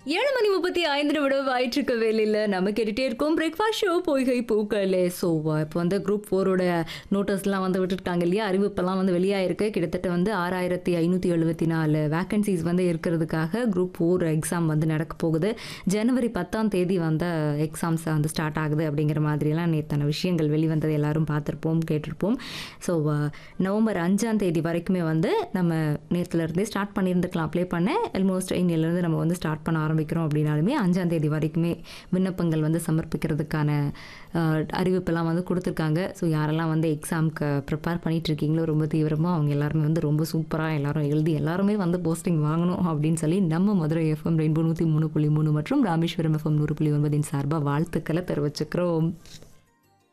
ஏழு மணி முப்பத்தி ஐந்து நிமிடம் ஆயிட்டிருக்க வேலையில் நம்ம கேட்டுகிட்டே இருக்கோம் பிரேக்ஃபாஸ்ட் ஷோ பொய்கை பூக்களே ஸோ இப்போ வந்து குரூப் ஃபோரோட நோட்டஸ்லாம் வந்து விட்டுருக்காங்க இல்லையா அறிவிப்பெல்லாம் வந்து வெளியாயிருக்கு கிட்டத்தட்ட வந்து ஆறாயிரத்தி ஐநூற்றி எழுபத்தி நாலு வேக்கன்சிஸ் வந்து இருக்கிறதுக்காக குரூப் ஃபோர் எக்ஸாம் வந்து நடக்க போகுது ஜனவரி பத்தாம் தேதி வந்த எக்ஸாம்ஸ் வந்து ஸ்டார்ட் ஆகுது அப்படிங்கிற மாதிரியெல்லாம் நேத்தான விஷயங்கள் வெளிவந்தது எல்லாரும் பார்த்துருப்போம் கேட்டிருப்போம் ஸோ நவம்பர் அஞ்சாம் தேதி வரைக்குமே வந்து நம்ம நேத்துல இருந்தே ஸ்டார்ட் பண்ணியிருந்துக்கலாம் அப்ளை பண்ண ஆல்மோஸ்ட் இன்னிலேருந்து நம்ம வந்து ஸ்டார்ட் பண்ண ஆரம்பிக்கிறோம் அப்படின்னாலுமே அஞ்சாம் தேதி வரைக்குமே விண்ணப்பங்கள் வந்து சமர்ப்பிக்கிறதுக்கான அஹ், அறிவிப்பெல்லாம் வந்து கொடுத்துருக்காங்க ஸோ யாரெல்லாம் வந்து எக்ஸாமுக்கு ப்ரிப்பேர் பண்ணிட்டு இருக்கீங்களோ ரொம்ப தீவிரமாக அவங்க எல்லாருமே வந்து ரொம்ப சூப்பராக எல்லாரும் எழுதி எல்லாருமே வந்து போஸ்டிங் வாங்கணும் அப்படின்னு சொல்லி நம்ம மதுரை எஃப்எம் ரெயின்போ நூற்றி மூணு புள்ளி மூணு மற்றும் ராமேஸ்வரம் எஃப்எம் நூறு புள்ளி ஒன்பதின் சார்பாக வாழ்த்துக்களை தெரிவிச்சுக்கிறோம்